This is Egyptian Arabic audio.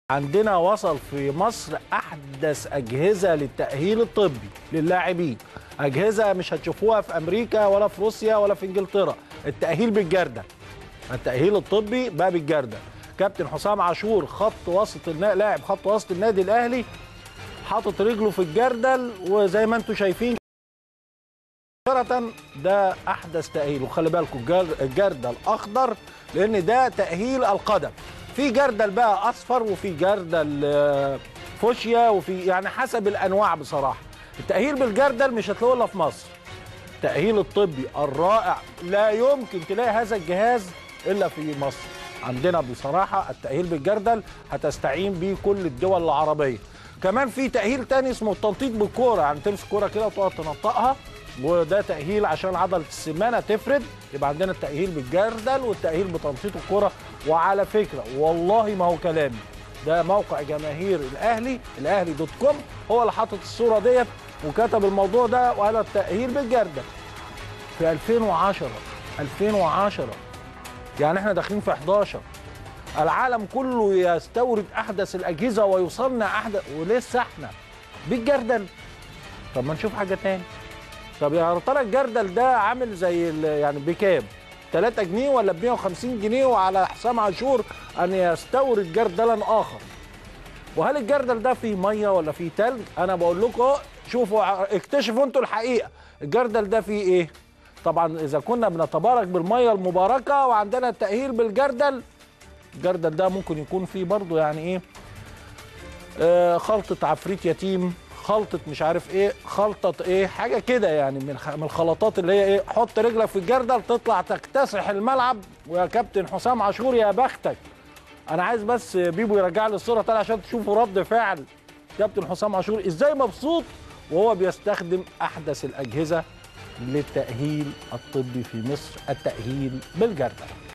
عندنا وصل في مصر احدث اجهزه للتاهيل الطبي للاعبين اجهزه مش هتشوفوها في امريكا ولا في روسيا ولا في انجلترا التاهيل بالجردل التاهيل الطبي بقى بالجردل كابتن حسام عاشور خط وسط النا... لاعب خط وسط النادي الاهلي حاطط رجله في الجردل وزي ما انتم شايفين مباشرة ده احدث تاهيل وخلي بالكم الجر- الجردل اخضر لان ده تاهيل القدم في جردل بقى اصفر وفي جردل آه، فوشيا وفي يعني حسب الانواع بصراحه التاهيل بالجردل مش هتلاقوه الا في مصر التاهيل الطبي الرائع لا يمكن تلاقي هذا الجهاز الا في مصر عندنا بصراحه التاهيل بالجردل هتستعين بيه كل الدول العربيه كمان في تاهيل تاني اسمه التنطيط بالكوره يعني تمسك كوره كده وتقعد تنطقها وده تاهيل عشان عضله السمانه تفرد يبقى عندنا التاهيل بالجردل والتاهيل بتنطيط الكوره وعلى فكره والله ما هو كلامي ده موقع جماهير الاهلي الاهلي دوت كوم هو اللي حاطط الصوره ديت وكتب الموضوع ده وقال التاهيل بالجردل في 2010 2010 يعني احنا داخلين في 11 العالم كله يستورد احدث الاجهزه ويصنع احدث ولسه احنا بالجردل طب ما نشوف حاجه تاني طب يا ترى الجردل ده عامل زي ال- يعني بكام 3 جنيه ولا ب 150 جنيه وعلى حسام عاشور ان يستورد جردلا اخر وهل الجردل ده فيه ميه ولا فيه تلج انا بقول لكم أهو، شوفوا ع- اكتشفوا انتوا الحقيقه الجردل ده فيه ايه طبعا اذا كنا بنتبارك بالميه المباركه وعندنا التاهيل بالجردل الجردل ده ممكن يكون فيه برضو يعني ايه آه خلطه عفريت يتيم خلطه مش عارف ايه خلطه ايه حاجه كده يعني من الخ- من الخلطات اللي هي ايه حط رجلك في الجردل تطلع تكتسح الملعب ويا كابتن حسام عاشور يا بختك انا عايز بس بيبو يرجع لي الصوره تاني عشان تشوفوا رد فعل كابتن حسام عاشور ازاي مبسوط وهو بيستخدم احدث الاجهزه للتاهيل الطبي في مصر التاهيل بالجردل